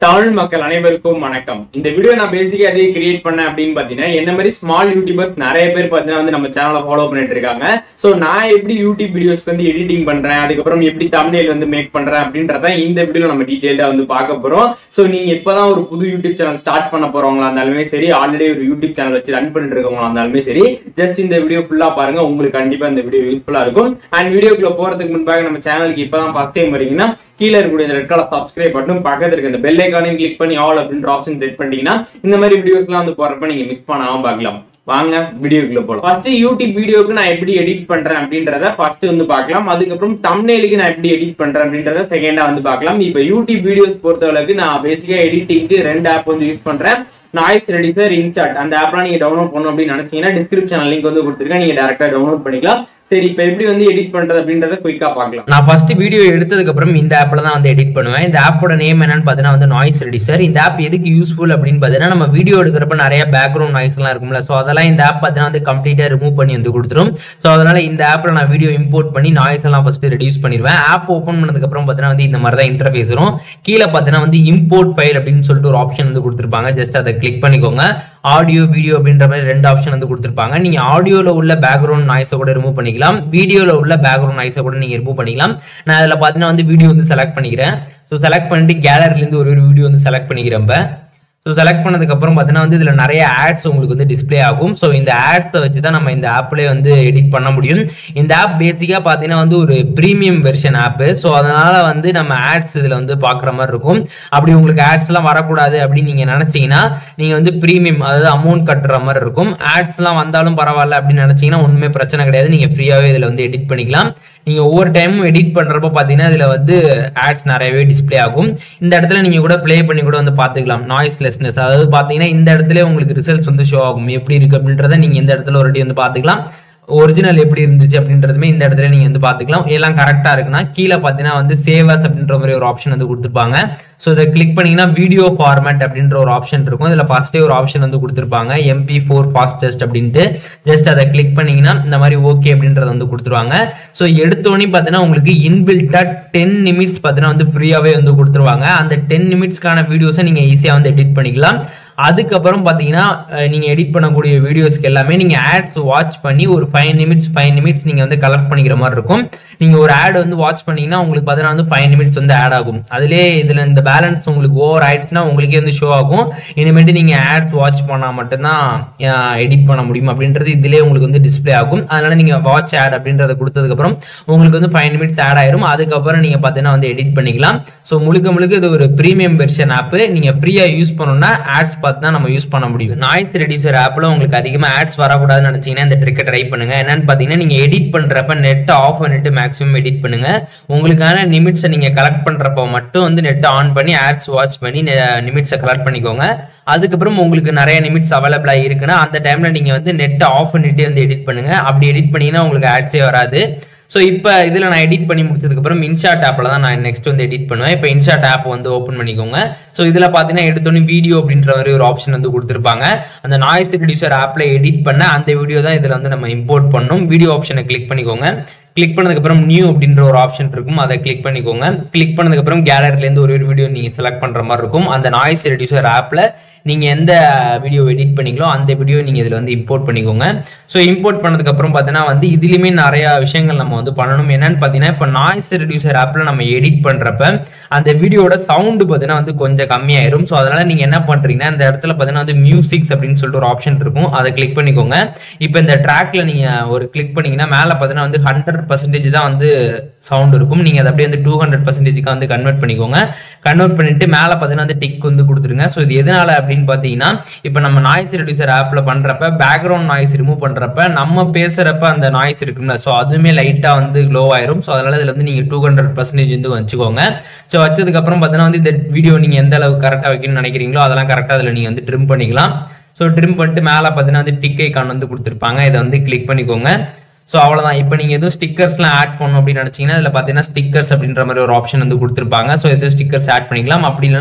தமிழ் மக்கள் அனைவருக்கும் வணக்கம் இந்த வீடியோ நான் பேசிக்கா எதையும் கிரியேட் பண்ணேன் அப்படின்னு பாத்தீங்கன்னா என்ன மாதிரி ஸ்மால் யூடியூபர்ஸ் நிறைய பேர் பாத்தீங்கன்னா வந்து நம்ம சேனலை ஃபாலோ பண்ணிட்டு இருக்காங்க சோ நான் எப்படி யூடியூப் வீடியோஸ்க்கு வந்து எடிட்டிங் பண்றேன் அதுக்கப்புறம் எப்படி தமிழில் வந்து மேக் பண்றேன் அப்படின்றத இந்த வீடியோ நம்ம டீடைல்டா வந்து பார்க்க போறோம் சோ நீங்க இப்பதான் ஒரு புது யூடியூப் சேனல் ஸ்டார்ட் பண்ண போறவங்களா இருந்தாலுமே சரி ஆல்ரெடி ஒரு யூடியூப் சேனல் வச்சு ரன் பண்ணிட்டு இருக்கவங்களா இருந்தாலுமே சரி ஜஸ்ட் இந்த வீடியோ ஃபுல்லா பாருங்க உங்களுக்கு கண்டிப்பா இந்த வீடியோ யூஸ்ஃபுல்லா இருக்கும் அண்ட் வீடியோக்குள்ள போறதுக்கு முன்பாக நம்ம சேனலுக்கு இப்பதான் ஃபர்ஸ்ட் டைம் வரீங்கன்னா கீழே இருக்கக்கூடிய இந்த ரெட் கலர் சப்ஸ்கிரைப் பட்டன் பக்கத்துல இருக்க இந்த பெல் ஐக்கானையும் கிளிக் பண்ணி ஆல் அப்படின்ற ஆப்ஷன் செட் பண்ணிட்டீங்கன்னா இந்த மாதிரி வீடியோஸ்லாம் வந்து போறப்ப நீங்க மிஸ் பண்ணாம பார்க்கலாம் வாங்க வீடியோக்குள்ள போலாம் ஃபர்ஸ்ட் யூடியூப் வீடியோக்கு நான் எப்படி எடிட் பண்றேன் அப்படின்றத ஃபர்ஸ்ட் வந்து பார்க்கலாம் அதுக்கப்புறம் தம்ப்நெயிலுக்கு நான் எப்படி எடிட் பண்றேன் அப்படின்றத செகண்டா வந்து பார்க்கலாம் இப்போ யூடியூப் வீடியோஸ் பொறுத்தளவுக்கு நான் பேசிக்கா எடிட்டிங்க்கு ரெண்டு ஆப் வந்து யூஸ் பண்றேன் நாய்ஸ் ரெடிசர் இன்சார்ட் அந்த ஆப்லாம் நீங்க டவுன்லோட் பண்ணணும் அப்படின்னு நினைச்சீங்கன்னா டிஸ்கிரிப்ஷன் லிங்க் வந்து கொடுத்துருக்கேன் நீங்க டேரக்டா டவுன்லோட் பண்ணிக்கலாம் சரி இப்போ எப்படி வந்து எடிட் பண்றது அப்படின்றத குயிக்கா பார்க்கலாம் நான் ஃபர்ஸ்ட் வீடியோ எடுத்ததுக்கு அப்புறம் இந்த ஆப்ல தான் வந்து எடிட் பண்ணுவேன் இந்த ஆப்போட நேம் என்னன்னு பார்த்தீங்கன்னா வந்து நாய்ஸ் ரெடிசர் இந்த ஆப் எதுக்கு யூஸ்ஃபுல் அப்படின்னு பார்த்தீங்கன்னா நம்ம வீடியோ எடுக்கிறப்ப நிறைய பேக்ரவுண்ட் நாய்ஸ் எல்லாம் இருக்கும்ல ஸோ அதெல்லாம் இந்த ஆப் பார்த்தீங்கன்னா வந்து கம்ப்ளீட்டா ரிமூவ் பண்ணி வந்து கொடுத்துரும் ஸோ அதனால இந்த ஆப்ல நான் வீடியோ இம்போர்ட் பண்ணி நாய்ஸ் எல்லாம் ஃபர்ஸ்ட் ரெடியூஸ் பண்ணிடுவேன் ஆப் ஓப்பன் பண்ணதுக்கு அப்புறம் பார்த்தீங்கன்னா வந்து இந்த மாதிரி தான் இன்டர்ஃபேஸ் வரும் கீழே பார்த்தீங்கன்னா வந்து இம்போர்ட் ஃபைல் அப்படின்னு சொல்லிட்டு ஒரு ஆப்ஷன் வந்து கொடுத்துருப்பாங்க ஜஸ்ட் அதை கிளிக் பண்ணிக்கோங்க ஆடியோ வீடியோ அப்படின்ற மாதிரி ரெண்டு ஆப்ஷன் வந்து கொடுத்துருப்பாங்க நீங்க ஆடியோல உள்ள பேக்ரவுண்ட் நாய்ஸை கூட ரிமூவ் பண்ணிக்கலாம் வீடியோல உள்ள பேக்ரவுண்ட் நாய்ஸை கூட நீங்க ரிமூவ் பண்ணிக்கலாம் நான் அதில் பார்த்தீங்கன்னா வந்து வீடியோ வந்து செலக்ட் பண்ணிக்கிறேன் ஸோ செலக்ட் பண்ணிட்டு கேலரிலேருந்து ஒரு ஒரு வீடியோ வந்து செலக்ட் பண்ணிக்கிறேன் இப்போ ஸோ செலக்ட் பண்ணதுக்கு அப்புறம் பார்த்தீங்கன்னா வந்து இதில் நிறைய ஆட்ஸ் உங்களுக்கு வந்து டிஸ்ப்ளே ஆகும் ஸோ இந்த ஆட்ஸை வச்சு தான் நம்ம இந்த ஆப்லேயே வந்து எடிட் பண்ண முடியும் இந்த ஆப் பேசிக்காக பார்த்தீங்கன்னா வந்து ஒரு ப்ரீமியம் வெர்ஷன் ஆப்பு ஸோ அதனால வந்து நம்ம ஆட்ஸ் இதில் வந்து பார்க்குற மாதிரி இருக்கும் அப்படி உங்களுக்கு ஆட்ஸ்லாம் வரக்கூடாது அப்படின்னு நீங்கள் நினச்சிங்கன்னா நீங்கள் வந்து ப்ரீமியம் அதாவது அமௌண்ட் கட்டுற மாதிரி இருக்கும் ஆட்ஸ்லாம் வந்தாலும் பரவாயில்ல அப்படின்னு நினச்சிங்கன்னா ஒன்றுமே பிரச்சனை கிடையாது நீங்கள் ஃப்ரீயாகவே இதில் வந்து எடிட் பண்ணிக்கலாம் நீங்கள் ஒவ்வொரு டைமும் எடிட் பண்ணுறப்ப பார்த்தீங்கன்னா இதில் வந்து ஆட்ஸ் நிறையவே டிஸ்ப்ளே ஆகும் இந்த இடத்துல நீங்கள் கூட ப்ளே பண்ணி கூட வந்து பார்த்துக்கலாம் நாய்ஸ்லெஸ்னஸ் அதாவது பார்த்தீங்கன்னா இந்த இடத்துல உங்களுக்கு ரிசல்ட்ஸ் வந்து ஷோ ஆகும் எப்படி இருக்கு அப்படின்றத நீங்கள் இந்த இடத்துல ஒரு வாட்டி வந்து பார்த்துக்கலாம் ஒரிஜினல் எப்படி இருந்துச்சு அப்படின்றதுமே இந்த இடத்துல நீங்க வந்து பாத்துக்கலாம் எல்லாம் கரெக்டா இருக்குன்னா கீழே பாத்தீங்கன்னா வந்து சேவஸ் அப்படின்ற மாதிரி ஒரு ஆப்ஷன் வந்து கொடுத்துருப்பாங்க ஸோ இதை கிளிக் பண்ணீங்கன்னா வீடியோ ஃபார்மேட் அப்படின்ற ஒரு ஆப்ஷன் இருக்கும் இதுல ஃபர்ஸ்டே ஒரு ஆப்ஷன் வந்து கொடுத்துருப்பாங்க எம்பி ஃபோர் ஃபாஸ்டஸ்ட் அப்படின்ட்டு ஜஸ்ட் அதை கிளிக் பண்ணீங்கன்னா இந்த மாதிரி ஓகே அப்படின்றத வந்து கொடுத்துருவாங்க ஸோ எடுத்தோடனே பார்த்தீங்கன்னா உங்களுக்கு இன்பில்ட்டா டென் நிமிட்ஸ் பார்த்தீங்கன்னா வந்து ஃப்ரீயாவே வந்து கொடுத்துருவாங்க அந்த டென் நிமிட்ஸ்க்கான வீடியோஸை நீங்க ஈஸியா வந்து எடிட் பண்ணிக்கலாம் அதுக்கப்புறம் பார்த்தீங்கன்னா நீங்கள் எடிட் பண்ணக்கூடிய வீடியோஸ்க்கு எல்லாமே நீங்கள் ஆட்ஸ் வாட்ச் பண்ணி ஒரு ஃபைவ் நிமிட்ஸ் ஃபைவ் நிமிட்ஸ் நீங்கள் வந்து கலெக்ட் பண்ணிக்கிற மாதிரி இருக்கும் நீங்கள் ஒரு ஆட் வந்து வாட்ச் பண்ணீங்கன்னா உங்களுக்கு பார்த்தீங்கன்னா வந்து ஃபைவ் நிமிட்ஸ் வந்து ஆட் ஆகும் அதிலே இதில் இந்த பேலன்ஸ் உங்களுக்கு ஓவர் ஆயிடுச்சுன்னா உங்களுக்கே வந்து ஷோ ஆகும் இனிமேட்டு நீங்கள் ஆட்ஸ் வாட்ச் பண்ணால் மட்டும்தான் எடிட் பண்ண முடியும் அப்படின்றது இதிலே உங்களுக்கு வந்து டிஸ்பிளே ஆகும் அதனால நீங்கள் வாட்ச் ஆட் அப்படின்றத கொடுத்ததுக்கப்புறம் உங்களுக்கு வந்து ஃபைவ் நிமிட்ஸ் ஆட் ஆயிரும் அதுக்கப்புறம் நீங்கள் பார்த்தீங்கன்னா வந்து எடிட் பண்ணிக்கலாம் ஸோ முழுக்க முழுக்க இது ஒரு ப்ரீமியம் வெர்ஷன் ஆப் நீங்கள் ஃப்ரீயாக யூஸ் பண்ணணும்னா ஆட்ஸ் பார்த்து தான் நம்ம யூஸ் பண்ண முடியும் நாய்ஸ் ரெடியூசர் ஆப்ல உங்களுக்கு அதிகமாக ஆட்ஸ் வரக்கூடாதுன்னு நினைச்சீங்கன்னா இந்த ட்ரிக்கை ட்ரை பண்ணுங்க என்னன்னு பார்த்தீங்கன்னா நீங்க எடிட் பண்றப்ப நெட் ஆஃப் பண்ணிட்டு மேக்ஸிமம் எடிட் பண்ணுங்க உங்களுக்கான நிமிட்ஸை நீங்க கலெக்ட் பண்றப்ப மட்டும் வந்து நெட் ஆன் பண்ணி ஆட்ஸ் வாட்ச் பண்ணி நிமிட்ஸை கலெக்ட் பண்ணிக்கோங்க அதுக்கப்புறம் உங்களுக்கு நிறைய நிமிட்ஸ் அவைலபிளா இருக்குன்னா அந்த டைம்ல நீங்க வந்து நெட் ஆஃப் பண்ணிட்டு வந்து எடிட் பண்ணுங்க அப்படி எடிட் பண்ணீங்கன்னா உங்களுக்கு ஆட்ஸே வராது ஸோ இப்போ இதில் நான் எடிட் பண்ணி முடிச்சதுக்கப்புறம் இன்ஷாட் ஆப்பில் தான் நான் நெக்ஸ்ட் வந்து எடிட் பண்ணுவேன் இப்போ இன்ஷாட் ஆப் வந்து ஓப்பன் பண்ணிக்கோங்க ஸோ இதில் பார்த்தீங்கன்னா எடுத்தோன்னே வீடியோ அப்படின்ற மாதிரி ஒரு ஆப்ஷன் வந்து கொடுத்துருப்பாங்க அந்த நாய்ஸ் ரெடியூசர் ஆப்பில் எடிட் பண்ண அந்த வீடியோ தான் இதில் வந்து நம்ம இம்போர்ட் பண்ணணும் வீடியோ ஆப்ஷனை கிளிக் பண்ணிக்கோங்க கிளிக் பண்ணதுக்கப்புறம் நியூ அப்படின்ற ஒரு ஆப்ஷன் இருக்கும் அதை கிளிக் பண்ணிக்கோங்க கிளிக் பண்ணதுக்கப்புறம் கேலரிலேருந்து ஒரு ஒரு வீடியோ நீங்கள் செலக்ட் பண்ணுற மாதிரி இருக்கும் அந்த நாய்ஸ் ரெடியூசர் ஆப்பில் நீங்கள் எந்த வீடியோ எடிட் பண்ணீங்களோ அந்த வீடியோ நீங்கள் இதில் வந்து இம்போர்ட் பண்ணிக்கோங்க ஸோ இம்போர்ட் பண்ணதுக்கப்புறம் பார்த்தீங்கன்னா வந்து இதுலேயுமே நிறையா விஷயங்கள் நம்ம வந்து பண்ணணும் என்னன்னு பார்த்தீங்கன்னா இப்போ நாய்ஸ் ரெடியூசர் ஆப்பில் நம்ம எடிட் பண்ணுறப்ப அந்த வீடியோட சவுண்டு பார்த்தீங்கன்னா வந்து கொஞ்சம் கம்மியாயிரும் ஸோ அதனால் நீங்கள் என்ன பண்ணுறீங்கன்னா இந்த இடத்துல பார்த்தீங்கன்னா வந்து மியூசிக்ஸ் அப்படின்னு சொல்லிட்டு ஒரு ஆப்ஷன் இருக்கும் அதை கிளிக் பண்ணிக்கோங்க இப்போ இந்த ட்ராக்ல நீங்கள் ஒரு கிளிக் பண்ணீங்கன்னா மேலே பார்த்தீங்கன்னா வந்து ஹண்ட்ரட் பர்சன்டேஜ் தான் வந்து சவுண்ட் இருக்கும் நீங்கள் அதை அப்படியே வந்து டூ ஹண்ட்ரட் பர்சன்டேஜ்க்கு வந்து கன்வெர்ட் பண்ணிக்கோங்க கன்வெர்ட் பண்ணிட்டு மேலே பார்த்தீங்கன்னா வந்து டிக் வந்து கொடுத்துருங்க ஸோ இது எதனால அப்படின்னு பார்த்தீங்கன்னா இப்போ நம்ம நாய்ஸ் ரெடியூசர் ஆப்பில் பண்ணுறப்ப பேக்ரவுண்ட் நாய்ஸ் ரிமூவ் பண்ணுறப்ப நம்ம பேசுகிறப்ப அந்த நாய்ஸ் இருக்கும்ல ஸோ அதுவுமே லைட்டாக வந்து க்ளோ ஆயிரும் ஸோ அதனால இதில் வந்து நீங்கள் டூ ஹண்ட்ரட் பர்சன்டேஜ் வந்து வச்சுக்கோங்க ஸோ வச்சதுக்கப்புறம் பார்த்தீங்கன்னா வந்து இந்த வீடியோ நீங்கள் எந்த அளவுக்கு கரெக்டாக வைக்கணும்னு நினைக்கிறீங்களோ அதெல்லாம் கரெக்டாக அதில் நீங்கள் வந்து ட்ரிம் பண்ணிக்கலாம் ஸோ ட்ரிம் பண்ணிட்டு மேலே பார்த்தீங்கன்னா வந்து டிக் ஐக்கான் வந்து கொடுத்துருப்பாங்க இதை வந்து கிளிக் பண்ணிக்கோங்க ஸோ அவ்வளோதான் இப்போ நீங்கள் எதுவும் ஸ்டிக்கர்ஸ்லாம் ஆட் பண்ணணும் அப்படின்னு நினச்சிங்கன்னா இதில் பார்த்தீங்கன்னா ஸ்டிக்கர்ஸ் அப்படின்ற மாதிரி ஒரு ஆப்ஷன் வந்து கொடுத்துருப்பாங்க ஸோ எதுவும் ஸ்டிக்கர்ஸ் ஆட் பண்ணிக்கலாம் அப்படி இல்லைனா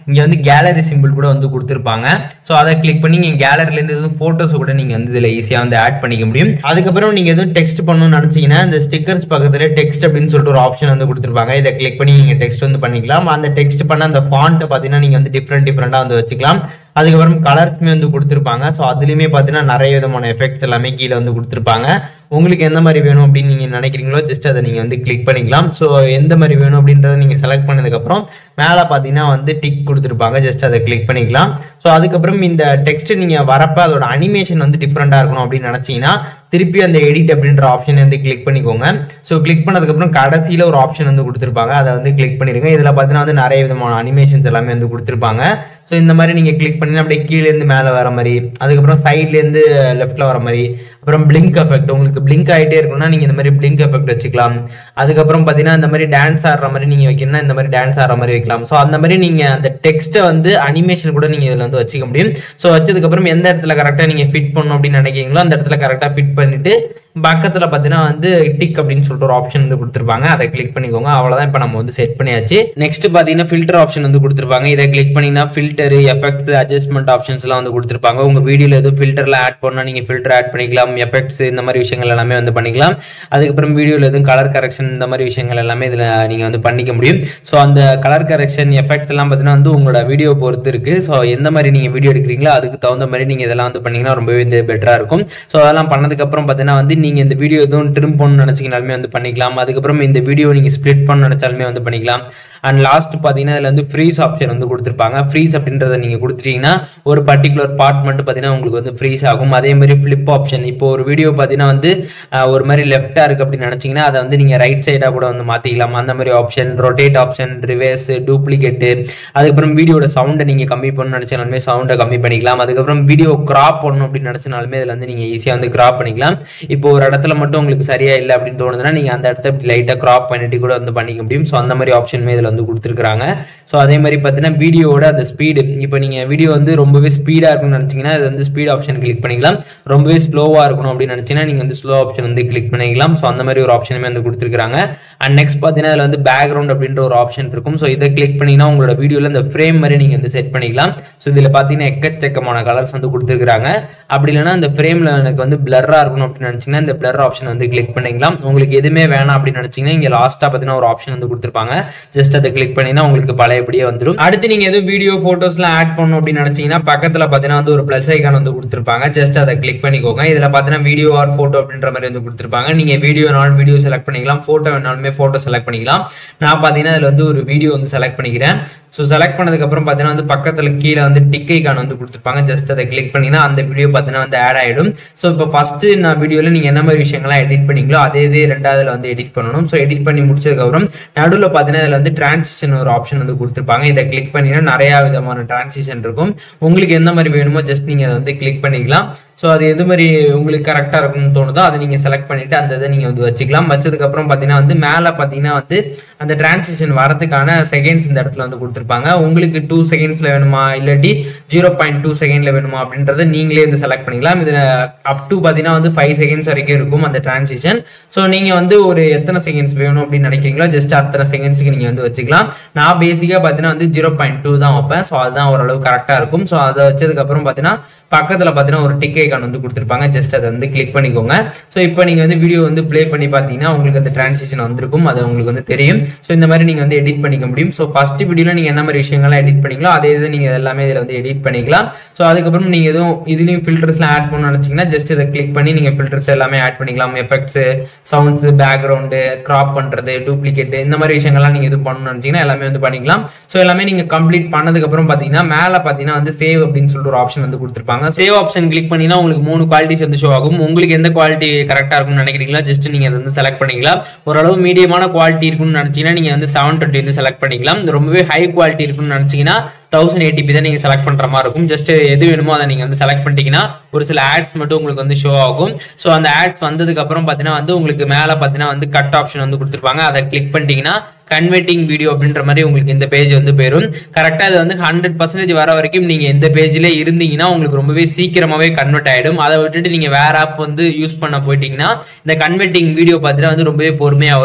இங்க வந்து கேலரி சிம்பிள் கூட வந்து கொடுத்துருப்பாங்க ஸோ அதை கிளிக் பண்ணி நீங்க கேலரில இருந்து எதுவும் போட்டோஸ் கூட நீங்க வந்து இதுல ஈஸியா வந்து ஆட் பண்ணிக்க முடியும் அதுக்கப்புறம் நீங்க எதுவும் டெக்ஸ்ட் பண்ணணும்னு நினைச்சீங்கன்னா இந்த ஸ்டிக்கர்ஸ் பக்கத்துல டெக்ஸ்ட் அப்படின்னு சொல்லிட்டு ஒரு ஆப்ஷன் வந்து கொடுத்துருப்பாங்க இதை கிளிக் பண்ணி நீங்க டெக்ஸ்ட் வந்து பண்ணிக்கலாம் அந்த டெக்ஸ்ட் பண்ண அந்த ஃபாண்ட் பாத்தீங்கன்னா நீங்க வந்து டிஃப்ரெண்ட் டிஃப்ரெண்டா வந்து வச்சுக்கலாம் அதுக்கப்புறம் கலர்ஸ்மே வந்து கொடுத்துருப்பாங்க ஸோ அதுலயுமே பார்த்தீங்கன்னா நிறைய விதமான எஃபெக்ட்ஸ் எல்லாமே கீழே வந்து கொடுத்துருப்பாங்க உங்களுக்கு எந்த மாதிரி வேணும் அப்படின்னு நீங்க நினைக்கிறீங்களோ ஜஸ்ட் அதை நீங்க வந்து கிளிக் பண்ணிக்கலாம் ஸோ எந்த மாதிரி வேணும் அப்படின்றத நீங்க செலக்ட் பண்ணதுக்கப்புறம் மேலே பார்த்தீங்கன்னா வந்து டிக் கொடுத்துருப்பாங்க ஜஸ்ட் அதை கிளிக் பண்ணிக்கலாம் ஸோ அதுக்கப்புறம் இந்த டெக்ஸ்ட் நீங்க வரப்ப அதோட அனிமேஷன் வந்து டிஃப்ரெண்டா இருக்கணும் அப்படின்னு நினைச்சீங்கன்னா திருப்பி அந்த எடிட் அப்படின்ற ஆப்ஷன் வந்து கிளிக் பண்ணிக்கோங்க ஸோ கிளிக் பண்ணதுக்கப்புறம் கடைசியில் ஒரு ஆப்ஷன் வந்து கொடுத்துருப்பாங்க அதை வந்து கிளிக் பண்ணிருங்க இதில் பார்த்தீங்கன்னா வந்து நிறைய விதமான அனிமேஷன்ஸ் எல்லாமே வந்து கொடுத்துருப்பாங்க ஸோ இந்த மாதிரி நீங்கள் கிளிக் பண்ணி அப்படியே கீழேருந்து மேலே வர மாதிரி அதுக்கப்புறம் சைட்லேருந்து லெஃப்ட்டில் வர மாதிரி அப்புறம் பிளிங்க் எஃபெக்ட் உங்களுக்கு பிளிங்க் ஆகிட்டே இருக்கும்னா நீங்கள் இந்த மாதிரி பிளிங்க் எஃபெக்ட் வச்சுக்கலாம் அதுக்கப்புறம் பார்த்தீங்கன்னா இந்த மாதிரி டான்ஸ் ஆடுற மாதிரி நீங்கள் வைக்கணும்னா இந்த மாதிரி டான்ஸ் ஆடுற மாதிரி வைக்கலாம் ஸோ அந்த மாதிரி நீங்கள் அந்த டெக்ஸ்ட்டை வந்து அனிமேஷன் கூட நீங்கள் இதில் வந்து வச்சுக்க முடியும் ஸோ வச்சதுக்கப்புறம் எந்த இடத்துல கரெக்டாக நீங்கள் ஃபிட் பண்ணணும் அப்படின்னு நினைக்கிறீங்களோ அந்த இடத்துல கரெக்டாக ஃபிட் பண்ணிட்டு பக்கத்தில் பார்த்தீங்கன்னா வந்து டிக் அப்படின்னு சொல்லிட்டு ஒரு ஆப்ஷன் வந்து கொடுத்துருப்பாங்க அதை கிளிக் பண்ணிக்கோங்க அவ்வளோதான் இப்போ நம்ம வந்து செட் பண்ணியாச்சு நெக்ஸ்ட் பார்த்தீங்கன்னா ஃபில்டர் ஆப்ஷன் வந்து கொடுத்துருப்பாங்க இதை கிளிக் பண்ணிங்கன்னா ஃபில்டர் எஃபெக்ட்ஸ் அட்ஜஸ்ட்மெண்ட் ஆப்ஷன்ஸ்லாம் வந்து கொடுத்துருப்பாங்க உங்கள் வீடியோவில் எதுவும் ஃபில்டரில் ஆட் பண்ணால் நீங்கள் ஃபில்டர் ஆட் பண்ணிக்கலாம் எஃபெக்ட்ஸ் இந்த மாதிரி விஷயங்கள் எல்லாமே வந்து பண்ணிக்கலாம் அதுக்கப்புறம் வீடியோவில் எதுவும் கலர் கரெக்ஷன் இந்த மாதிரி விஷயங்கள் எல்லாமே இதில் நீங்கள் வந்து பண்ணிக்க முடியும் ஸோ அந்த கலர் கரெக்ஷன் எஃபெக்ட்ஸ் எல்லாம் பார்த்தீங்கன்னா வந்து உங்களோட வீடியோ பொறுத்து இருக்கு ஸோ எந்த மாதிரி நீங்கள் வீடியோ எடுக்கிறீங்களோ அதுக்கு தகுந்த மாதிரி நீங்கள் இதெல்லாம் வந்து பண்ணீங்கன்னா ரொம்பவே வந்து பெட்டராக இருக்கும் ஸோ அதெல்லாம் பண்ணதுக்கப்புறம் பார்த்தீங்கன்னா வந்து நீங்கள் இந்த வீடியோ எதுவும் ட்ரிம் பண்ணணும்னு நினச்சிங்கனாலுமே வந்து பண்ணிக்கலாம் அதுக்கப்புறம் இந்த வீடியோ நீங்கள் ஸ்ப்ளிட் பண்ண நினச்சாலுமே வந்து பண்ணிக்கலாம் அண்ட் லாஸ்ட் பார்த்தீங்கன்னா இதில் வந்து ஃப்ரீஸ் ஆப்ஷன் வந்து கொடுத்துருப்பாங்க ஃப்ரீஸ் அப்படின்றத நீங்கள் கொடுத்துட்டீங்கன்னா ஒரு பர்டிகுலர் பார்ட் மட்டும் பார்த்தீங்கன்னா உங்களுக்கு வந்து ஃப்ரீஸ் ஆகும் அதே மாதிரி ஃப்ளிப் ஆப்ஷன் இப்போ ஒரு வீடியோ பார்த்தீங்கன்னா வந்து அஹ், ஒரு மாதிரி லெஃப்டாக இருக்குது அப்படின்னு நினச்சிங்கன்னா அதை வந்து நீங்கள் ரைட் சைடாக கூட வந்து மாற்றிக்கலாம் அந்த மாதிரி option rotate option reverse duplicate அதுக்கப்புறம் வீடியோட சவுண்டை நீங்கள் கம்மி பண்ணணும்னு நினச்சாலுமே சவுண்டை கம்மி பண்ணிக்கலாம் அதுக்கப்புறம் வீடியோ கிராப் பண்ணணும் அப்படின்னு நினச்சினாலுமே இதில் வந்து நீங்கள் ஈஸியாக வந்து கிராப் பண்ணிக்கலாம் இப்போ ஒரு இடத்துல மட்டும் உங்களுக்கு சரியா இல்லை அப்படின்னு தோணுதுன்னா நீங்கள் அந்த இடத்த இப்படி லைட்டாக கிராப் பண்ணிட்டு கூட வந்து பண்ணிக்க முடியும் ஸோ அந்த மாதிரி ஆப்ஷனுமே இதில் வந்து கொடுத்துருக்காங்க ஸோ அதே மாதிரி பார்த்தீங்கன்னா வீடியோவோட அந்த ஸ்பீடு இப்போ நீங்கள் வீடியோ வந்து ரொம்பவே ஸ்பீடாக இருக்கணும்னு நினச்சிங்கன்னா இது வந்து ஸ்பீட் ஆப்ஷன் கிளிக் பண்ணிக்கலாம் ரொம்பவே ஸ்லோவாக இருக்கணும் அப்படின்னு நினச்சிங்கன்னா நீங்கள் வந்து ஸ்லோ ஆப்ஷன் வந்து கிளிக் பண்ணிக்கலாம் ஸோ அந்த மாதிரி ஒரு ஆப்ஷனுமே வந்து கொடுத்துருக்காங்க அண்ட் நெக்ஸ்ட் பார்த்தீங்கன்னா அதில் வந்து பேக்ரவுண்ட் அப்படின்ற ஒரு ஆப்ஷன் இருக்கும் ஸோ இதை கிளிக் பண்ணிங்கன்னா உங்களோட வீடியோவில் இந்த ஃப்ரேம் மாதிரி நீங்கள் வந்து செட் பண்ணிக்கலாம் ஸோ இதில் பார்த்தீங்கன்னா எக்கச்சக்கமான கலர்ஸ் வந்து கொடுத்துருக்காங்க அப்படி இல்லைன்னா இந்த ஃப்ரேமில் எனக்கு வந்து பிளர்ராக இருக்கணும் அப்படின்னு நினச்சிங்கன்னா இந்த பிளர் ஆப்ஷன் வந்து கிளிக் பண்ணிக்கலாம் உங்களுக்கு எதுவுமே வேணாம் அப்படின்னு நினச்சிங்கன்னா இங்கே லாஸ்ட்டாக பார்த்தீங்கன்னா ஒரு ஆப்ஷன் வந்து கொடுத்துருப்பாங்க ஜஸ்ட் அதை கிளிக் பண்ணினா உங்களுக்கு பழையபடியே வந்துடும் அடுத்து நீங்கள் எதுவும் வீடியோ ஃபோட்டோஸ்லாம் ஆட் பண்ணணும் அப்படின்னு நினச்சிங்கன்னா பக்கத்தில் பார்த்தீங்கன்னா வந்து ஒரு ப்ளஸ் ஐக்கான் வந்து கொடுத்துருப்பாங்க ஜஸ்ட் அதை கிளிக் பண்ணிக்கோங்க இதில் பார்த்தீங்கன்னா வீடியோ ஆர் ஃபோட்டோ அப்படின்ற மாதிரி வந்து கொடுத்துருப்பாங்க நீங்கள் வீடியோனாலும் வீடியோ செலக்ட் பண்ணிக்கலாம் ஃபோட்டோ வேணாலுமே ஃபோட்டோ செலக்ட் பண்ணிக்கலாம் நான் பார்த்தீங்கன்னா இதில் வந்து ஒரு வீடியோ வந்து செலக்ட் பண்ணிக்கிறேன் ஸோ செலக்ட் பண்ணதுக்கப்புறம் பார்த்தீங்கன்னா வந்து பக்கத்தில் கீழே வந்து டிக் ஐக்கான் வந்து கொடுத்துருப்பாங்க ஜஸ்ட் அதை கிளிக் பண்ணிங்கன்னா அந்த வீடியோ பார்த்தீங்கன்னா வந்து ஆட் ஆகிடும் ஸோ இப்போ ஃபஸ்ட்டு நான் வீடியோவில் நீங்கள் என்ன மாதிரி விஷயங்கள்லாம் எடிட் பண்ணீங்களோ அதே இதே ரெண்டாவதுல வந்து எடிட் பண்ணணும் ஸோ எடிட் பண்ணி முடிச்சதுக்கப்புறம் நடுவில் பார்த்தீங்கன்னா இதில் வந்து டிரான்சிஷன் ஒரு ஆப்ஷன் வந்து கொடுத்துருப்பாங்க இதை கிளிக் பண்ணிங்கன்னா நிறையா விதமான டிரான்சிஷன் இருக்கும் உங்களுக்கு எந்த மாதிரி வேணுமோ ஜஸ்ட் நீங்கள் அதை வந்து கிளிக் பண்ணிக்கலாம் ஸோ அது எது மாதிரி உங்களுக்கு கரெக்டாக இருக்கும்னு தோணுதோ அதை நீங்கள் செலக்ட் பண்ணிட்டு அந்த இதை நீங்கள் வந்து வச்சுக்கலாம் வச்சதுக்கப்புறம் பார்த்தீங்கன்னா வந்து மேலே பார்த்தீங்கன்னா வந்து அந்த டிரான்சிஷன் வரதுக்கான செகண்ட்ஸ் இந்த இடத்துல வந்து கொடுத்துருப்பாங்க உங்களுக்கு டூ செகண்ட்ஸில் வேணுமா இல்லாட்டி ஜீரோ பாயிண்ட் டூ செகண்டில் வேணுமா அப்படின்றத நீங்களே வந்து செலக்ட் பண்ணிக்கலாம் இதில் அப் டு பார்த்தீங்கன்னா வந்து ஃபைவ் செகண்ட்ஸ் வரைக்கும் இருக்கும் அந்த டிரான்சிஷன் ஸோ நீங்கள் வந்து ஒரு எத்தனை செகண்ட்ஸ் வேணும் அப்படின்னு நினைக்கிறீங்களோ ஜஸ்ட் அத்தனை செகண்ட்ஸுக்கு நீங்கள் வந்து வச்சுக்கலாம் நான் பேசிக்காக பார்த்தீங்கன்னா வந்து ஜீரோ பாயிண்ட் டூ தான் வைப்பேன் ஸோ அதுதான் ஓரளவு கரெக்டாக இருக்கும் ஸோ அதை வச்சதுக்கப்புறம் பார்த்தீங்கன்னா பக்கத்தில் பார்த்தீங்கன்னா ஒரு டிக் ஐக்கான் வந்து கொடுத்துருப்பாங்க ஜஸ்ட் அதை வந்து கிளிக் பண்ணிக்கோங்க ஸோ இப்போ நீங்கள் வந்து வீடியோ வந்து ப்ளே பண்ணி பார்த்தீங்கன்னா உங்களுக்கு அந்த டிரான்சிஷன் வந்திருக்கும் அது உங்களுக்கு வந்து தெரியும் ஸோ இந்த மாதிரி நீங்கள் வந்து எடிட் பண்ணிக்க முடியும் ஸோ ஃபர்ஸ்ட் வீடியோவில் நீங்கள் என்ன மாதிரி விஷயங்கள்லாம் எடிட் பண்ணிங்களோ அதே இதை நீங்கள் எல்லாமே இதில் வந்து எடிட் பண்ணிக்கலாம் ஸோ அதுக்கப்புறம் நீங்கள் எதுவும் இதுலேயும் ஃபில்டர்ஸ்லாம் ஆட் பண்ணணும்னு நினச்சிங்கன்னா ஜஸ்ட் இதை கிளிக் பண்ணி நீங்கள் ஃபில்டர்ஸ் எல்லாமே ஆட் பண்ணிக்கலாம் எஃபெக்ட்ஸு சவுண்ட்ஸு பேக்ரவுண்டு கிராப் பண்ணுறது டூப்ளிகேட் இந்த மாதிரி விஷயங்கள்லாம் நீங்கள் எதுவும் பண்ணணும்னு நினச்சிங்கன்னா எல்லாமே வந்து பண்ணிக்கலாம் ஸோ எல்லாமே நீங்கள் கம்ப்ளீட் பண்ணதுக்கப்புறம் பார்த்தீங்கன்னா மேலே பார்த்தீங்கன்னா வந்து சேவ் அப்படின்னு சொல்லிட்டு ஒரு ஆப்ஷன் வந்து கொடுத்துருப்பாங்க சேவ் ஆப்ஷன் கிளிக் பண்ணினா உங்களுக்கு மூணு குவாலிட்டிஸ் வந்து ஷோ ஆகும் உங்களுக்கு எந்த குவாலிட்டி கரெக்டாக இருக்கும்னு நினைக்கிறீங்களா ஜஸ்ட் நீங்கள் அதை வந்து செலக்ட் பண்ணிக்கலாம் ஓரளவு மீடியமான குவாலிட்டி இருக்கும்னு நினச்சிங்கன்னா நீங்கள் வந்து செவன் டுவெண்ட்டி வந்து செலக்ட் பண்ணிக்கலாம் ரொம்பவே ஹை குவாலிட்டி இருக்கும்னு நினச்சிங்கன்னா தௌசண்ட் எயிட்டிபி தான் நீங்கள் செலக்ட் பண்ணுற மாதிரி இருக்கும் ஜஸ்ட் எது வேணுமோ அதை நீங்கள் வந்து செலக்ட் பண்ணிட்டீங்கன்னா ஒரு சில ஆட்ஸ் மட்டும் உங்களுக்கு வந்து ஷோ ஆகும் ஸோ அந்த ஆட்ஸ் வந்ததுக்கு அப்புறம் பார்த்தீங்கன்னா வந்து உங்களுக்கு மேலே பார்த்தீங்கன்னா வந்து கட் ஆப்ஷன் வந்து கொடுத்துருப்பாங்க அதை கிளிக் பண்ணிட்டீங்கன்னா கன்வெர்ட்டிங் வீடியோ அப்படின்ற மாதிரி உங்களுக்கு இந்த பேஜ் வந்து போயிடும் கரெக்டாக அது வந்து ஹண்ட்ரட் பர்சன்டேஜ் வர வரைக்கும் நீங்கள் எந்த பேஜில் இருந்தீங்கன்னா உங்களுக்கு ரொம்பவே சீக்கிரமாகவே கன்வெர்ட் ஆகிடும் அதை விட்டுட்டு நீங்கள் வேற ஆப் வந்து யூஸ் பண்ண போயிட்டீங்கன்னா இந்த கன்வெர்ட்டிங் வீடியோ பார்த்தீங்கன்னா வந்து ரொம்பவே பொறுமையாக வரும்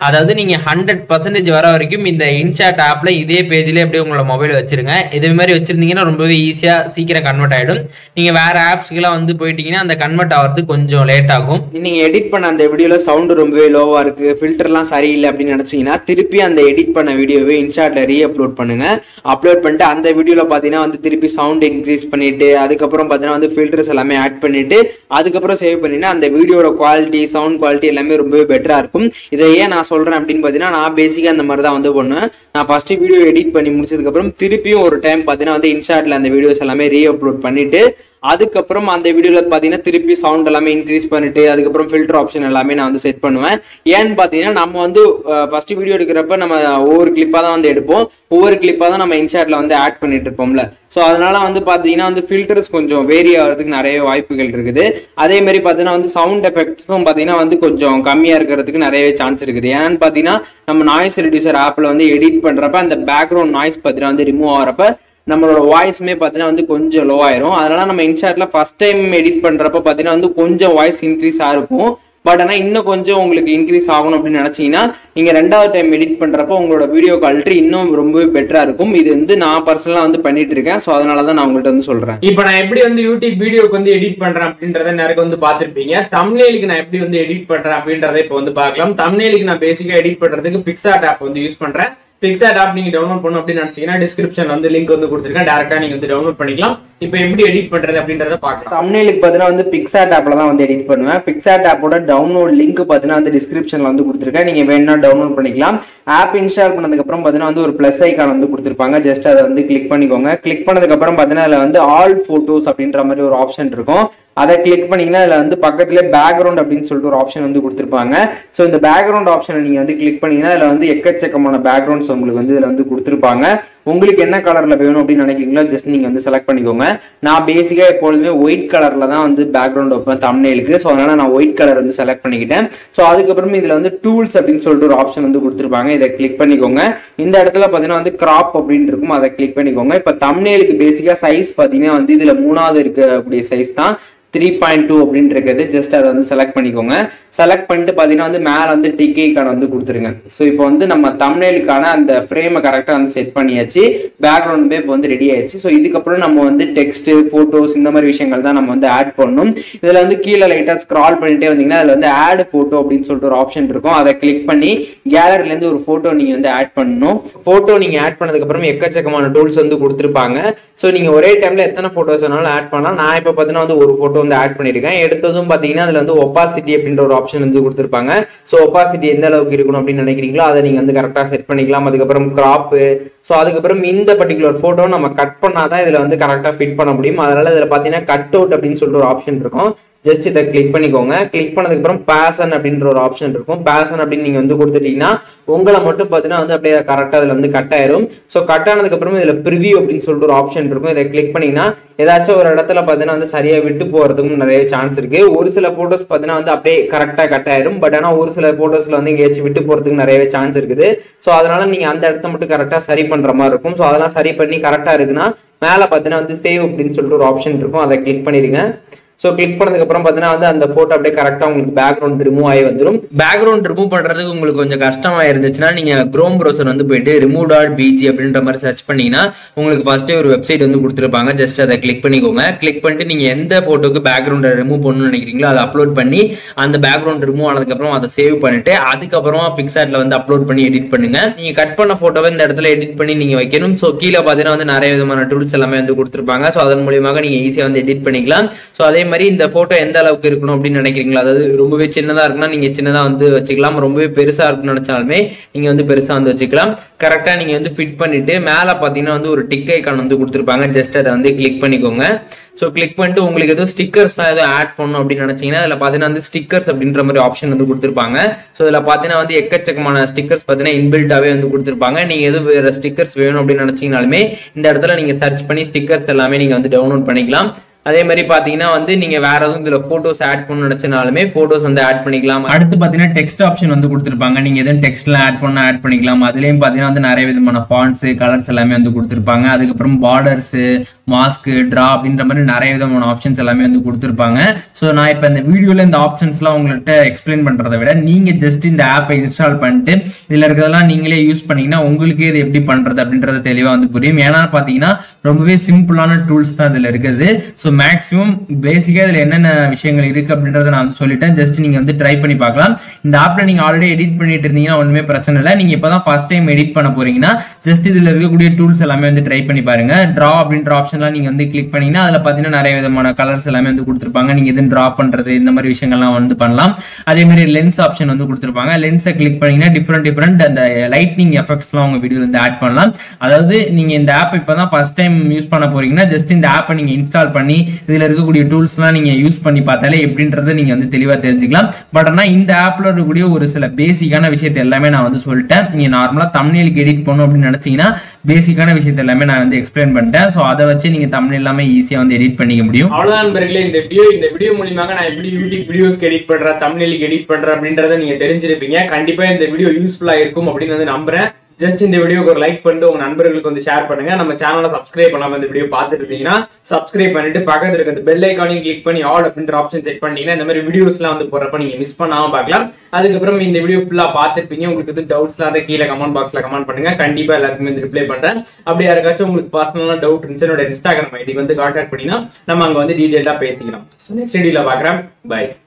அதாவது நீங்க ஹண்ட்ரட் பர்சன்டேஜ் வர வரைக்கும் இந்த இன்ஷாட் ஆப்ல இதே பேஜ்லயே அப்படியே உங்களோட மொபைல் வச்சிருங்க இதே மாதிரி வச்சிருந்தீங்கன்னா ரொம்பவே ஈஸியா சீக்கிரம் கன்வெர்ட் ஆயிடும் நீங்க வேற ஆப்ஸ்க்குலாம் வந்து போயிட்டீங்கன்னா அந்த கன்வெர்ட் ஆகிறதுக்கு கொஞ்சம் லேட் ஆகும் நீங்க எடிட் பண்ண அந்த வீடியோல சவுண்ட் ரொம்பவே லோவா இருக்கு ஃபில்டர்லாம் சரியில்லை அப்படின்னு நினைச்சீங்கன்னா திருப்பி அந்த எடிட் பண்ண வீடியோவை இன்ஷாட்ல ரீ அப்லோட் பண்ணுங்க அப்லோட் பண்ணிட்டு அந்த வீடியோல பாத்தீங்கன்னா வந்து திருப்பி சவுண்ட் இன்க்ரீஸ் பண்ணிட்டு அதுக்கப்புறம் பாத்தீங்கன்னா வந்து ஃபில்டர்ஸ் எல்லாமே ஆட் பண்ணிட்டு அதுக்கப்புறம் சேவ் பண்ணினா அந்த வீடியோட குவாலிட்டி சவுண்ட் குவாலிட்டி எல்லாமே ரொம்பவே பெட்டரா இருக்கும் இதை ஏன் நான் சொல்றேன் அப்படின்னு பாத்தீங்கன்னா நான் பேசிக்கா அந்த மாதிரி தான் வந்து பண்ணுவேன் நான் ஃபர்ஸ்ட் வீடியோ எடிட் பண்ணி முடிச்சதுக்கு அப்புறம் திருப்பியும் ஒரு டைம் பாத்தீங்கன்னா வந்து இன்ஷாட்ல அந்த வீடியோஸ் எல்லாமே ரீ அப்லோட் பண்ணிட்டு அதுக்கப்புறம் அந்த வீடியோல பாத்தீங்கன்னா திருப்பி சவுண்ட் எல்லாமே இன்க்ரீஸ் பண்ணிட்டு அதுக்கப்புறம் ஃபில்டர் ஆப்ஷன் எல்லாமே நான் வந்து செட் பண்ணுவேன் ஏன்னு பாத்தீங்கன்னா நம்ம வந்து ஃபர்ஸ்ட் வீடியோ எடுக்கிறப்ப நம்ம ஒவ்வொரு கிளிப்பா தான் வந்து எடுப்போம் ஒவ்வொரு கிளிப்பா தான் நம்ம இன்ஷாட்ல வந்து ஆட் பண்ணிட்டு இருப்போம்ல ஸோ அதனால வந்து பாத்தீங்கன்னா வந்து ஃபில்டர்ஸ் கொஞ்சம் வேரி ஆகிறதுக்கு நிறைய வாய்ப்புகள் இருக்குது அதே மாதிரி பாத்தீங்கன்னா வந்து சவுண்ட் எஃபெக்ட்ஸும் பாத்தீங்கன்னா வந்து கொஞ்சம் கம்மியா இருக்கிறதுக்கு நிறையவே சான்ஸ் இருக்குது ஏன்னு பாத்தீங்கன்னா நம்ம நாய்ஸ் ரெடியூசர் ஆப்ல வந்து எடிட் பண்றப்ப அந்த பேக்ரவுண்ட் நாய்ஸ் பாத்தீங்கன்னா வந்து ரிமூவ் ஆகிறப்ப நம்மளோட வாய்ஸுமே பார்த்தீங்கன்னா வந்து கொஞ்சம் லோ ஆயிரும் அதனால நம்ம இன்ஷாட்ல ஃபர்ஸ்ட் டைம் எடிட் பண்றப்ப பார்த்தீங்கன்னா வந்து கொஞ்சம் வாய்ஸ் இன்க்ரீஸ் ஆயிருக்கும் பட் ஆனால் இன்னும் கொஞ்சம் உங்களுக்கு இன்க்ரீஸ் ஆகணும் அப்படின்னு நினைச்சீங்கன்னா நீங்க ரெண்டாவது டைம் எடிட் பண்றப்போ உங்களோட வீடியோ குவாலிட்டி இன்னும் ரொம்பவே பெட்டரா இருக்கும் இது வந்து நான் பர்சனலா வந்து பண்ணிட்டு இருக்கேன் ஸோ அதனால தான் நான் உங்கள்கிட்ட வந்து சொல்றேன் இப்போ நான் எப்படி வந்து யூடியூப் வீடியோக்கு வந்து எடிட் பண்றேன் அப்படின்றத நிறைய வந்து பார்த்திருப்பீங்க தம்னேலுக்கு நான் எப்படி வந்து எடிட் பண்றேன் அப்படின்றத இப்போ வந்து பார்க்கலாம் தம்னேலுக்கு நான் பேசிக்கா எடிட் பண்றதுக்கு பிக்சாட் ஆப் வந்து யூஸ் பண்றேன் பிக்சாட் ஆப் நீங்க டவுன்லோட் பண்ணணும் அப்படின்னு நினைச்சீங்கன்னா டிஸ்கிரிப்ஷன்ல வந்து லிங்க் வந்து கொடுத்துருக்கேன் டேரக்டா நீங்க வந்து டவுன்லோட் பண்ணிக்கலாம் இப்போ எப்படி எடிட் பண்றது அப்படின்றத பார்க்கலாம் தம்னேலுக்கு பார்த்தீங்கன்னா வந்து பிக்சாட் ஆப்ல தான் வந்து எடிட் பண்ணுவேன் பிக்சாட் ஆப்போட டவுன்லோட் லிங்க் பார்த்தீங்கன்னா வந்து டிஸ்கிரிப்ஷன்ல வந்து கொடுத்துருக்கேன் நீங்க வேணா டவுன்லோட் பண்ணிக்கலாம் ஆப் இன்ஸ்டால் பண்ணதுக்கு அப்புறம் பார்த்தீங்கன்னா வந்து ஒரு ப்ளஸ் ஐக்கான் வந்து கொடுத்துருப்பாங்க ஜஸ்ட் அதை வந்து கிளிக் பண்ணிக்கோங்க கிளிக் பண்ணதுக்கு அப்புறம் பார்த்தீங்கன்னா அதில் வந்து ஆல் போட்டோஸ் அப்படின்ற மாதிரி ஒரு ஆப்ஷன் இருக்கும் அதை கிளிக் பண்ணீங்கன்னா அதில் வந்து பக்கத்துல பேக்ரவுண்ட் அப்படின்னு சொல்லிட்டு ஒரு ஆப்ஷன் வந்து கொடுத்துருப்பாங்க ஸோ இந்த பேக்ரவுண்ட் ஆப்ஷனை நீங்க வந்து கிளிக் பண்ணீங்கன்னா அதில் வந்து எக்கச்சக்கமான பேக்ரவுண்ட்ஸ் உங்களுக்கு வந்து இதில் வந்து கொடுத்துருப்பாங்க உங்களுக்கு என்ன கலர்ல வேணும் அப்படின்னு நினைக்கிறீங்களோ ஜஸ்ட் நீங்க வந்து செலக்ட் பண்ணிக்கோங்க நான் பேசிக்கா எப்பொழுதுமே ஒயிட் கலர்ல தான் வந்து பேக்ரவுண்ட் வைப்பேன் தம்னேலுக்கு ஸோ அதனால நான் ஒயிட் கலர் வந்து செலக்ட் பண்ணிக்கிட்டேன் ஸோ அதுக்கப்புறம் இதுல வந்து டூல்ஸ் அப்படின்னு சொல்லிட்டு ஒரு ஆப்ஷன் வந்து கொடுத்துருப்பாங்க இதை கிளிக் பண்ணிக்கோங்க இந்த இடத்துல பாத்தீங்கன்னா வந்து கிராப் அப்படின்னு இருக்கும் அதை கிளிக் பண்ணிக்கோங்க இப்போ தம்னேலுக்கு பேசிக்கா சைஸ் பாத்தீங்கன்னா வந்து இதுல மூணாவது இருக்கக்கூடிய சைஸ் தான் த்ரீ பாயிண்ட் டூ அப்படின்னு இருக்குது ஜஸ்ட் அதை வந்து செலக்ட் பண்ணிக்கோங்க செலக்ட் பண்ணிட்டு பார்த்தீங்கன்னா வந்து மேலே வந்து டிகேக்கான வந்து கொடுத்துருங்க ஸோ இப்போ வந்து நம்ம தம்னேலுக்கான அந்த ஃப்ரேமை கரெக்டாக வந்து செட் பண்ணியாச்சு பேக்ரவுண்டுமே இப்போ வந்து ரெடி ஆயிடுச்சு ஸோ இதுக்கப்புறம் நம்ம வந்து டெக்ஸ்ட் ஃபோட்டோஸ் இந்த மாதிரி விஷயங்கள் தான் நம்ம வந்து ஆட் பண்ணணும் இதில் வந்து கீழே லைட்டாக ஸ்க்ரால் பண்ணிட்டே வந்தீங்கன்னா அதில் வந்து ஆட் ஃபோட்டோ அப்படின்னு சொல்லிட்டு ஒரு ஆப்ஷன் இருக்கும் அதை கிளிக் பண்ணி கேலரிலேருந்து ஒரு ஃபோட்டோ நீங்கள் வந்து ஆட் பண்ணணும் ஃபோட்டோ நீங்கள் ஆட் பண்ணதுக்கப்புறம் எக்கச்சக்கமான டூல்ஸ் வந்து கொடுத்துருப்பாங்க ஸோ நீங்கள் ஒரே டைமில் எத்தனை ஃபோட்டோஸ் வேணாலும் ஆட் பண்ணலாம் நான் இப்போ பார்த்தீங்கன்னா வந்து ஒரு ஃபோட்டோ வந்து ஆட் பண்ணியிருக்கேன் எடுத்ததும் பார்த்தீங்கன்னா அதில் வந்து ஒப்பாசிட்டி அப்படின்ற ஒரு ஆப்ஷன் வந்து கொடுத்துருப்பாங்க ஸோ ஒப்பாசிட்டி எந்த அளவுக்கு இருக்கணும் அப்படின்னு நினைக்கிறீங்களோ அதை நீங்கள் வந்து கரெக்டாக செட் பண்ணிக்கலாம் அதுக்கப்புறம் கிராப்பு ஸோ அதுக்கப்புறம் இந்த பர்டிகுலர் ஃபோட்டோ நம்ம கட் பண்ணாதான் இதில் வந்து கரெக்டாக ஃபிட் பண்ண முடியும் அதனால இதில் பார்த்தீங்கன்னா கட் அவுட் அப்படின்னு சொல்லிட்டு ஒரு ஆப்ஷன் இருக்கும் ஜஸ்ட் இதை கிளிக் பண்ணிக்கோங்க கிளிக் பண்ணதுக்கப்புறம் பேசன் அப்படின்ற ஒரு ஆப்ஷன் இருக்கும் பேசன் அப்படின்னு நீங்கள் வந்து கொடுத்துட்டீங்கன்னா உங்களை மட்டும் பார்த்தீங்கன்னா வந்து அப்படியே கரெக்டாக அதில் வந்து கட் ஆயிரும் ஸோ கட் ஆனதுக்கப்புறம் இதில் ப்ரிவியூ அப்படின்னு சொல்லிட்டு ஒரு ஆப்ஷன் இருக்கும் இதை கிளிக் பண்ணீங்கன்னா ஏதாச்சும் ஒரு இடத்துல பார்த்தீங்கன்னா வந்து சரியாக விட்டு போகிறதுக்கும் நிறைய சான்ஸ் இருக்கு ஒரு சில ஃபோட்டோஸ் பார்த்தீங்கன்னா வந்து அப்படியே கரெக்டாக கட் ஆயிரும் பட் ஆனால் ஒரு சில ஃபோட்டோஸில் வந்து எங்கேயாச்சும் விட்டு போகிறதுக்கு நிறையவே சான்ஸ் இருக்குது ஸோ அதனால நீங்கள் அந்த இடத்த மட்டும் கரெக்டாக சரி பண்ணுற மாதிரி இருக்கும் ஸோ அதெல்லாம் சரி பண்ணி கரெக்டாக இருக்குன்னா மேலே பார்த்தீங்கன்னா வந்து சேவ் அப்படின்னு சொல்லிட்டு ஒரு ஆப்ஷன் இருக்கும் அதை கிளிக் பண்ணிடுங்க ஸோ கிளிக் பண்ணதுக்கு அப்புறம் பார்த்தீங்கன்னா வந்து அந்த போட்டோ அப்படியே கரெக்டாக உங்களுக்கு பேக்ரவுண்ட் ரிமூவ் ஆகி வந்துடும் பேக்ரவுண்ட் ரிமூவ் பண்றதுக்கு உங்களுக்கு கொஞ்சம் கஷ்டமா இருந்துச்சுன்னா நீங்க குரோம் ப்ரௌசர் வந்து போயிட்டு ரிமூவ் டாட் பிஜி அப்படின்ற மாதிரி சர்ச் பண்ணீங்கன்னா உங்களுக்கு ஃபர்ஸ்டே ஒரு வெப்சைட் வந்து கொடுத்துருப்பாங்க ஜஸ்ட் அதை கிளிக் பண்ணிக்கோங்க கிளிக் பண்ணிட்டு நீங்க எந்த போட்டோக்கு பேக்ரவுண்டை ரிமூவ் பண்ணணும்னு நினைக்கிறீங்களோ அதை அப்லோட் பண்ணி அந்த பேக்ரவுண்ட் ரிமூவ் ஆனதுக்கப்புறம் அதை சேவ் பண்ணிட்டு அதுக்கப்புறமா பிக்சாட்ல வந்து அப்லோட் பண்ணி எடிட் பண்ணுங்க நீங்க கட் பண்ண போட்டோவை இந்த இடத்துல எடிட் பண்ணி நீங்க வைக்கணும் ஸோ கீழே பார்த்தீங்கன்னா வந்து நிறைய விதமான டூல்ஸ் எல்லாமே வந்து கொடுத்துருப்பாங்க ஸோ அதன் மூலியமாக நீங்க ஈஸியாக வந்து எடிட் பண்ணிக்கலாம் ஸோ அதே மாதிரி இந்த போட்டோ எந்த அளவுக்கு இருக்கணும் அப்படின்னு நினைக்கிறீங்களா அதாவது ரொம்பவே சின்னதா இருக்குன்னா நீங்க சின்னதா வந்து வச்சுக்கலாம் ரொம்பவே பெருசா இருக்குன்னு நினைச்சாலுமே நீங்க வந்து பெருசா வந்து வச்சுக்கலாம் கரெக்டா நீங்க வந்து ஃபிட் பண்ணிட்டு மேல பாத்தீங்கன்னா வந்து ஒரு டிக் ஐக்கான் வந்து கொடுத்துருப்பாங்க ஜஸ்ட் அதை வந்து கிளிக் பண்ணிக்கோங்க ஸோ கிளிக் பண்ணிட்டு உங்களுக்கு எதுவும் ஸ்டிக்கர்ஸ்லாம் எதுவும் ஆட் பண்ணணும் அப்படின்னு நினைச்சீங்கன்னா அதில் பார்த்தீங்கன்னா வந்து ஸ்டிக்கர்ஸ் அப்படின்ற மாதிரி ஆப்ஷன் வந்து கொடுத்துருப்பாங்க ஸோ இதில் பார்த்தீங்கன்னா வந்து எக்கச்சக்கமான ஸ்டிக்கர்ஸ் பார்த்தீங்கன்னா இன்பில்ட்டாகவே வந்து கொடுத்துருப்பாங்க நீங்கள் எதுவும் வேறு ஸ்டிக்கர்ஸ் வேணும் அப்படின்னு நினைச்சீங்கனாலுமே இந்த இடத்துல நீங்கள் சர்ச் பண்ணி ஸ்டிக்கர்ஸ் எல்லாமே நீங்கள் வந்து டவுன்லோட் பண்ணிக்கலாம் அதே மாதிரி பாத்தீங்கன்னா வந்து நீங்க வேற எதுவும் இதுல போட்டோஸ் ஆட் பண்ண நினைச்சனாலுமே போட்டோஸ் வந்து ஆட் பண்ணிக்கலாம் அடுத்து பாத்தீங்கன்னா டெக்ஸ்ட் ஆப்ஷன் வந்து கொடுத்துருப்பாங்க நீங்க எதுவும் டெக்ஸ்ட்ல ஆட் பண்ண ஆட் பண்ணிக்கலாம் அதுலயும் பாத்தீங்கன்னா வந்து நிறைய விதமான ஃபாண்ட்ஸ் கலர்ஸ் எல்லாமே வந்து கொடுத்துருப்பாங்க அதுக்கப்புறம் பார்டர்ஸ் மாஸ்க் டிரா அப்படின்ற மாதிரி நிறைய விதமான ஆப்ஷன்ஸ் எல்லாமே வந்து கொடுத்துருப்பாங்க ஸோ நான் இப்போ இந்த வீடியோல இந்த ஆப்ஷன்ஸ்லாம் உங்கள்கிட்ட எக்ஸ்பிளைன் பண்றதை விட நீங்க ஜஸ்ட் இந்த ஆப்பை இன்ஸ்டால் பண்ணிட்டு இதுல இருக்கிறதெல்லாம் நீங்களே யூஸ் பண்ணீங்கன்னா உங்களுக்கு இது எப்படி பண்றது அப்படின்றது தெளிவா வந்து புரியும் ஏன்னா பாத்தீங்கன்னா ரொம்பவே சிம்பிளான டூல்ஸ் தான் இதுல இருக்குது ஸோ மேக்ஸிமம் பேசிக்கா இதுல என்னென்ன விஷயங்கள் இருக்கு அப்படின்றத நான் வந்து சொல்லிட்டேன் ஜஸ்ட் நீங்க வந்து ட்ரை பண்ணி பார்க்கலாம் இந்த ஆப்ல நீங்க ஆல்ரெடி எடிட் பண்ணிட்டு இருந்தீங்கன்னா ஒண்ணுமே பிரச்சனை இல்லை நீங்க இப்பதான் ஃபர்ஸ்ட் டைம் எடிட் பண்ண போறீங்கன்னா ஜஸ்ட் இதுல இருக்கக்கூடிய டூல்ஸ் எல்லாமே வந்து ட்ரை பண்ணி பாருங்க டிரா அப்படின்ற ஆப்ஷன்லாம் நீங்க வந்து கிளிக் பண்ணீங்கன்னா அதுல பாத்தீங்கன்னா நிறைய விதமான கலர்ஸ் எல்லாமே வந்து கொடுத்துருப்பாங்க நீங்க எதுவும் டிரா பண்றது இந்த மாதிரி விஷயங்கள்லாம் வந்து பண்ணலாம் அதே மாதிரி லென்ஸ் ஆப்ஷன் வந்து கொடுத்துருப்பாங்க லென்ஸை கிளிக் பண்ணீங்கன்னா டிஃப்ரெண்ட் டிஃப்ரெண்ட் அந்த லைட்னிங் எஃபெக்ட்ஸ்லாம் உங்க வீடியோல வந்து ஆட் பண்ணலாம் அதாவது நீங்க இந்த ஆப் இப்பதான் ஃபர்ஸ்ட் டைம் யூஸ் பண்ண போறீங்கன்னா ஜஸ்ட் இந்த ஆப்பை நீங்க இன்ஸ்டால் பண்ணி இதுல இருக்கக்கூடிய டூல்ஸ்லாம் நீங்க யூஸ் பண்ணி பார்த்தாலே எப்படின்றத நீங்க வந்து தெளிவா தெரிஞ்சுக்கலாம் பட் ஆனா இந்த ஆப்ல இருக்கக்கூடிய ஒரு சில பேசிக்கான விஷயத்தை எல்லாமே நான் வந்து சொல்லிட்டேன் நீங்க நார்மலா தமிழுக்கு எடிட் பண்ணணும் அப்படின்னு நினைச்சீங்கன்னா பேசிக்கான விஷயத்தை எல்லாமே நான் வந்து எக்ஸ்பிளைன் பண்ணிட்டேன் ஸோ அதை வச்சு நீங்க தமிழ் எல்லாமே ஈஸியா வந்து எடிட் பண்ணிக்க முடியும் அவ்வளவுதான் நண்பர்களே இந்த வீடியோ இந்த வீடியோ மூலியமாக நான் எப்படி யூடியூப் வீடியோஸ்க்கு எடிட் பண்றேன் தமிழ்க்கு எடிட் பண்றேன் அப்படின்றத நீங்க தெரிஞ்சிருப்பீங்க கண்டிப்பா இந்த வீடியோ யூஸ்ஃபுல்லா இருக்கும் அப்படின்னு வந்து நம்புறேன் ஜஸ்ட் இந்த வீடியோக்கு ஒரு லைக் பண்ணிட்டு உங்க நண்பர்களுக்கு வந்து ஷேர் பண்ணுங்க நம்ம சேனலை சப்ஸ்கிரைப் பண்ணாம இந்த வீடியோ பார்த்துட்டு இருந்தீங்கன்னா சப்ஸ்கிரைப் பண்ணிட்டு பக்கத்துல இருக்க பெல் ஐக்கானையும் கிளிக் பண்ணி ஆல் அப்படின்ற ஆப்ஷன் செக் பண்ணீங்கன்னா இந்த மாதிரி வீடியோஸ்லாம் வந்து போறப்ப நீங்க மிஸ் பண்ணாம பார்க்கலாம் அதுக்கப்புறம் இந்த வீடியோ ஃபுல்லா பார்த்துருப்பீங்க உங்களுக்கு வந்து டவுட்ஸ்லாம் வந்து கீழே கமெண்ட் பாக்ஸ்ல கமெண்ட் பண்ணுங்க கண்டிப்பா எல்லாருக்குமே வந்து ரிப்ளை பண்றேன் அப்படி யாருக்காச்சும் உங்களுக்கு பர்சனலான டவுட் இருந்துச்சு என்னோட இன்ஸ்டாகிராம் ஐடி வந்து கான்டாக்ட் பண்ணினா நம்ம அங்க வந்து டீடைலா பேசிக்கலாம் நெக்ஸ்ட் வீடியோல பாக்குறேன் பை